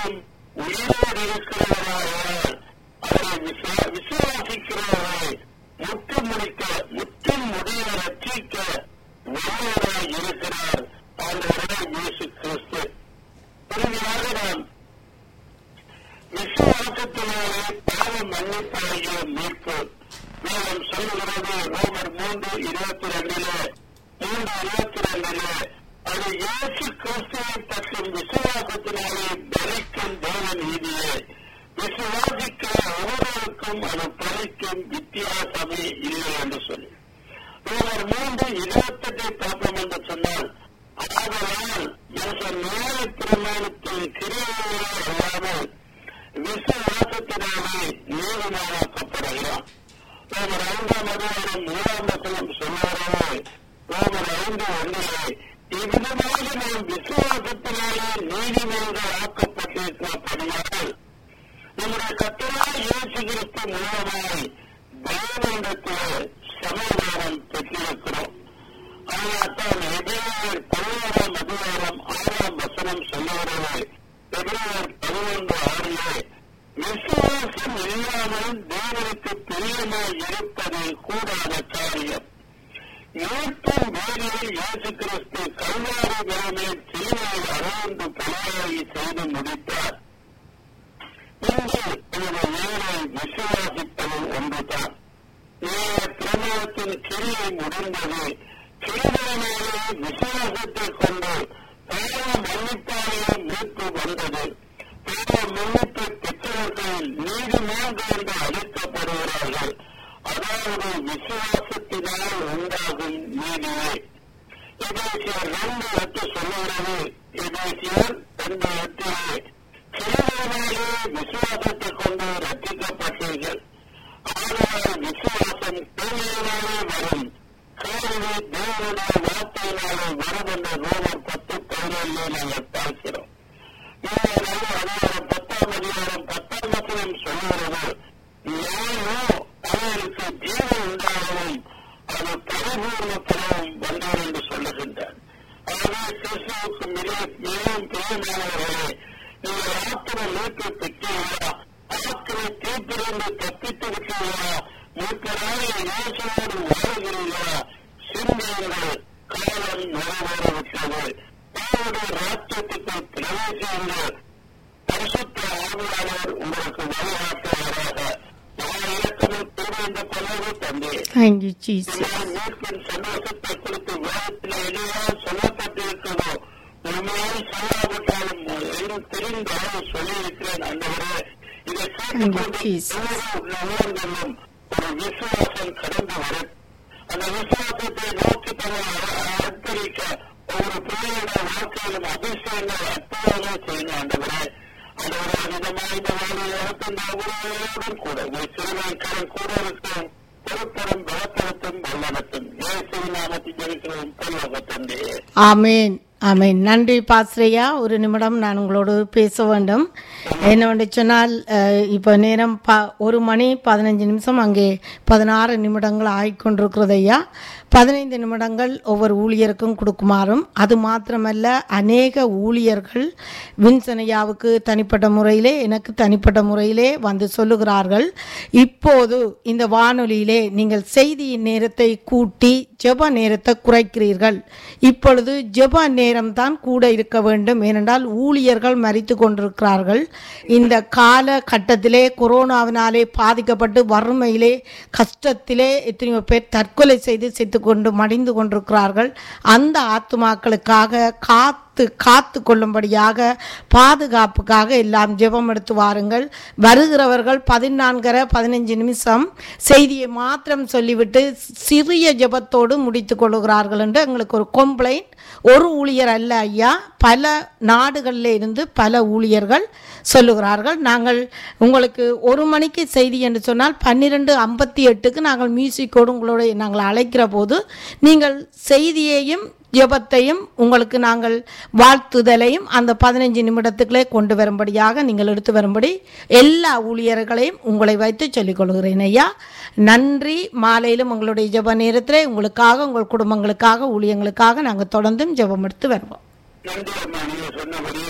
என்றும் உயிரோடு இருக்கிறவராக அவரை விசுவா- விசுவாசிக்கிறவரை முற்று முடிக்க முற்றும் முடிய ரட்சிக்க வல்லவராய் இருக்கிறார் ஆண்டவராய் இயேசு கிறிஸ்து இறுதியாக நாம் விசுவாசத்தினாலே பாவ மன்னிப்பாகிய மீட்பு வேதம் சொல்லுகிறது ரோமர் மூன்று இருபத்தி ரெண்டிலே மூன்று இருபத்தி ரெண்டிலே அது இயேசு கிறிஸ்துவை பற்றும் விசுவாசத்தினாலே பலிக்கும் தேவ நீதியே விசுவாசிக்கிற ஒவ்வொருவருக்கும் அது பலிக்கும் வித்தியாசமே இல்லை என்று சொல்லி ரோமர் மூன்று இருபத்தெட்டை பார்ப்போம் என்று சொன்னால் ஆதலால் மனுஷன் நியாய பிரமாணத்தின் கிரியைகளே அல்லாமல் விசுவாசத்தினாலே நீதிமானாக்கப்படுகிறான் ரோமர் ஐந்தாம் அதிகாரம் மூணாம் வசனம் சொன்னாரே ரோமர் ஐந்து ஒன்றிலே இவ்விதமாக நாம் விசுவாசத்தினாலே நீதிமன்றம் ஆக்கப்பட்டிருக்கிறபடியால் நம்முடைய கத்தராக இயேசு கிறிஸ்து மூலமாய் தேவனிடத்திலே சமாதானம் பெற்றிருக்கிறோம் அதனால்தான் எபிரேயர் பதினோராம் அதிகாரம் ஆறாம் வசனம் சொல்லுகிறது எபிரேயர் பதினொன்று ஆறிலே விசுவாசம் இல்லாமல் தேவனுக்கு பிரியமாய் இருப்பது கூடாத காரியம் மீட்பின் வேலையில் இயேசு கிறிஸ்து கல்வாரி கிராமே தீமையை அறந்து பணியாகி செய்து முடித்தார் இன்று எனது நேரை விசுவாசிப்பது ஒன்றுதான் நேர பிரமாணத்தின் கிரியை முடிந்தது கிரிகளினாலே விசுவாசத்தை கொண்டு பாவ மன்னிப்பாளைய மீட்பு வந்தது பாவ மன்னிப்பை பெற்றவர்கள் நீதிமன்றம் என்று அழைக்கப்படுகிறார்கள் அதாவது விசுவாசத்தினால் உண்டாகும் நீதியே எபேசியர் ரெண்டு எட்டு சொல்லுகிறது எபேசியர் ரெண்டு எட்டிலே கிரிகளினாலே விசுவாசத்தை கொண்டு ரட்சிக்கப்பட்டீர்கள் ஆனால் விசுவாசம் கேள்வியினாலே வரும் கேள்வி தேவனுடைய வார்த்தையினாலே வரும் என்ற ரோமர் பத்து பதினொன்று நாங்கள் பார்க்கிறோம் இந்த அதிகாரம் பத்தாம் அதிகாரம் பத்தாம் வசனம் சொல்லுகிறது நானோ அவருக்கு ஜீவன் உண்டாகவும் அது பரிபூர்ணத்தனவும் வந்தார் என்று சொல்லுகின்றார் ஆகவே கிறிஸ்துவுக்கு மிக மிகவும் பிரியமானவர்களே நீங்கள் ஆத்திர மீட்பை பெற்றீர்களா ஆத்திர தீப்பிலிருந்து தப்பித்து விட்டீர்களா மீட்பராக இயேசுவோடு வாழ்கிறீர்களா சிந்தியுங்கள் காலம் நிறைவேறிவிட்டது தேவனுடைய ராஜ்யத்துக்கு பிரவேசியுங்கள் பரிசுத்த ஆவியானவர் உங்களுக்கு வழிகாட்டுவாராக நான் இலக்கணம் திரும்ப கொள்வது தந்தே Thank you, Jesus. நான் மீட்பின் சந்தோஷத்தை குறித்து வேதத்தில் எல்லாம் சொல்லப்பட்டிருக்கிறதோ உண்மையை சொல்லாவிட்டாலும் எனக்கு தெரிந்த அளவு சொல்லியிருக்கிறேன் அந்தவரே இதை கேட்டுக்கொண்டு Jesus. உள்ளவர்களும் ஒரு விசுவாசம் கடந்து வரும் அந்த விசுவாசத்தை நோக்கி தன்னை அர்ப்பணிக்க ஒவ்வொரு பிள்ளையுடைய வாழ்க்கையிலும் அதிசயங்கள் அற்புதங்கள் செய்யணும் ஆண்டவரே ஆண்டவரே விதமாக இந்த வாழ்க்கையோடு இந்த உறவுகளோடும் கூட ஒரு சிறுநாட்களும் கூட இருக்கும் பொறுப்பரும் பலத்தரத்தும் வல்லனத்தும் இயேசுவின் நாமத்தில் ஜெயிக்கிறோம் பல்லவ தந்தையே ஆமேன் ஆமேன் நன்றி பாஸ்ரையா ஒரு நிமிடம் நான் உங்களோடு பேச வேண்டும் என்னவென்று சொன்னால் அஹ், இப்போ நேரம் ப ஒரு மணி பதினஞ்சு நிமிஷம் அங்கே பதினாறு நிமிடங்கள் ஆகிக்கொண்டிருக்கிறது ஐயா பதினைந்து நிமிடங்கள் ஒவ்வொரு ஊழியருக்கும் கொடுக்குமாறும் அது மாத்திரமல்ல அநேக ஊழியர்கள் வின்சனையாவுக்கு தனிப்பட்ட முறையிலே எனக்கு தனிப்பட்ட முறையிலே வந்து சொல்லுகிறார்கள் இப்போது இந்த வானொலியிலே நீங்கள் செய்தியின் நேரத்தை கூட்டி ஜெப நேரத்தை குறைக்கிறீர்கள் இப்பொழுது ஜெப நேரம்தான் கூட இருக்க வேண்டும் ஏனென்றால் ஊழியர்கள் மறித்து கொண்டிருக்கிறார்கள் இந்த கால கட்டத்திலே கொரோனாவினாலே பாதிக்கப்பட்டு வறுமையிலே கஷ்டத்திலே எத்தனையோ பேர் தற்கொலை செய்து செத்து கொண்டு மடிந்து கொண்டிருக்கிறார்கள் அந்த ஆத்துமாக்களுக்காக காத்து காத்து கொள்ளும்படியாக பாதுகாப்புக்காக எல்லாம் ஜெபம் எடுத்து வாருங்கள் வருகிறவர்கள் பதினான்கரை பதினஞ்சு நிமிஷம் செய்தியை மாத்திரம் சொல்லிவிட்டு சிறிய ஜெபத்தோடு முடித்து கொள்ளுகிறார்கள் என்று எங்களுக்கு ஒரு கம்ப்ளைண்ட் ஒரு ஊழியர் அல்ல ஐயா பல நாடுகளில் இருந்து பல ஊழியர்கள் சொல்லுகிறார்கள் நாங்கள் உங்களுக்கு ஒரு மணிக்கு செய்தி என்று சொன்னால் பன்னிரெண்டு ஐம்பத்தி எட்டுக்கு நாங்கள் மியூசிக்கோடு உங்களோட நாங்கள் அழைக்கிற போது நீங்கள் செய்தியையும் ஜெபத்தையும் உங்களுக்கு நாங்கள் வாழ்த்துதலையும் அந்த பதினஞ்சு நிமிடத்துக்குள்ளே கொண்டு வரும்படியாக நீங்கள் எடுத்து வரும்படி எல்லா ஊழியர்களையும் உங்களை வைத்து சொல்லிக் கொள்கிறேன் ஐயா நன்றி மாலையிலும் உங்களுடைய ஜெப நேரத்தில் உங்களுக்காக உங்கள் குடும்பங்களுக்காக ஊழியங்களுக்காக நாங்கள் தொடர்ந்தும் ஜெபம் எடுத்து வருவோம் நன்றி அம்மா நீங்க சொன்னபடி